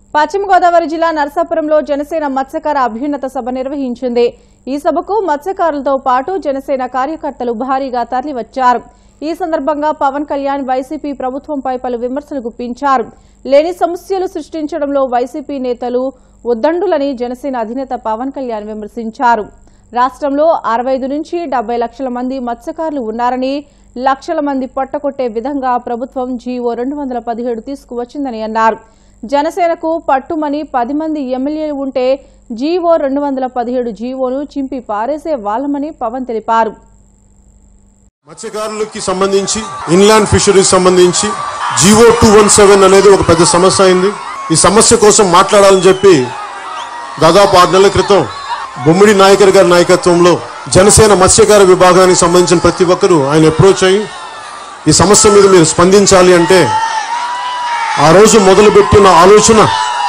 పశ్చిమ గోదావరి జిల్లా నరసాపురంలో జనసేన మత్స్యకార అభ్యున్నత సభ నిర్వహించింది ఈ సభకు మత్స్యకారులతో పాటు జనసేన కార్యకర్తలు భారీగా తరలివచ్చారు ఈ సందర్భంగా పవన్ కళ్యాణ్ వైసీపీ ప్రభుత్వంపై పలు విమర్శలు గుప్పించారు లేని సమస్యలు సృష్టించడంలో వైసీపీ నేతలు ఉద్దండులని జనసేన అధినేత పవన్ కళ్యాణ్ విమర్శించారు రాష్ట్రంలో అరవై నుంచి డెబ్బై లక్షల మంది మత్స్యకారులు ఉన్నారని లక్షల మంది పొట్టకొట్టే విధంగా ప్రభుత్వం జీవో రెండు వందల పదిహేడు తీసుకువచ్చిందని అన్నారు జనసేనకు పట్టుమని పది మంది ఎమ్మెల్యేలు ఉంటే జీవో రెండు వందల పదిహేడు జీవోను చింపి పారేసే వాళ్లమని పవన్ తెలిపారు మత్స్యకారులకి సంబంధించి ఇన్లాండ్ ఫిషరీస్ సంబంధించి జీవో టూ వన్ సెవెన్ అనేది ఒక పెద్ద సమస్య అయింది ఈ సమస్య కోసం మాట్లాడాలని చెప్పి దాదాపు ఆరు నెలల క్రితం బొమ్మిడి నాయకర్ గారి నాయకత్వంలో జనసేన మత్స్యకార విభాగానికి సంబంధించిన ప్రతి ఒక్కరూ ఆయన అప్రోచ్ అయ్యి ఈ సమస్య మీద మీరు స్పందించాలి అంటే ఆ రోజు మొదలుపెట్టిన ఆలోచన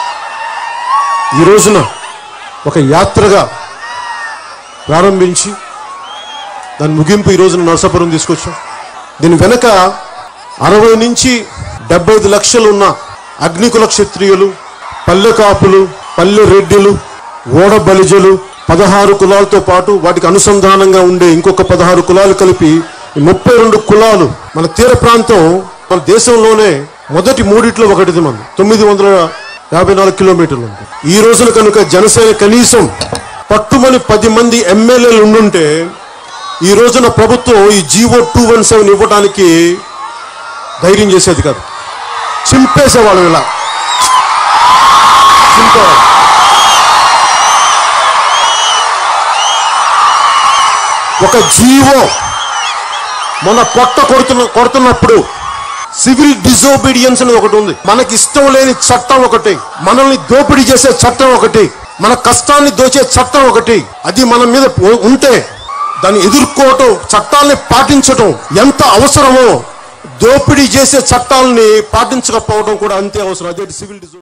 ఈ రోజున ఒక యాత్రగా ప్రారంభించి దాని ముగింపు ఈ రోజున నరసాపురం తీసుకొచ్చాం దీని వెనక అరవై నుంచి డెబ్బై ఐదు లక్షలు ఉన్న అగ్నికుల క్షత్రియులు పల్లె కాపులు పల్లె రెడ్డిలు ఓడ బలిజలు పదహారు కులాలతో పాటు వాటికి అనుసంధానంగా ఉండే ఇంకొక పదహారు కులాలు కలిపి ఈ ముప్పై రెండు కులాలు మన తీర ప్రాంతం మన దేశంలోనే మొదటి మూడిట్లో ఒకటిది మన తొమ్మిది వందల యాభై నాలుగు కిలోమీటర్లు ఉంటుంది ఈ రోజున కనుక జనసేన కనీసం పట్టుమని పది మంది ఎమ్మెల్యేలు ఉండుంటే ఈ రోజున ప్రభుత్వం ఈ జీవో టూ వన్ సెవెన్ ఇవ్వడానికి ధైర్యం చేసేది కాదు చింపేసేవాళ్ళు ఇలా చింపేవాళ్ళు ఒక జీవో మన పొట్ట కొడుతున్న కొడుతున్నప్పుడు సివిల్ డిజోబీడియన్స్ అని ఒకటి ఉంది మనకి ఇష్టం లేని చట్టం ఒకటి మనల్ని దోపిడీ చేసే చట్టం ఒకటి మన కష్టాన్ని దోచే చట్టం ఒకటి అది మన మీద ఉ- ఉంటే దాన్ని ఎదుర్కోవటం చట్టాల్ని పాటించటం ఎంత అవసరమో దోపిడీ చేసే చట్టాలని పాటించకపోవడం కూడా అంతే అవసరం అదే సివిల్ డిజో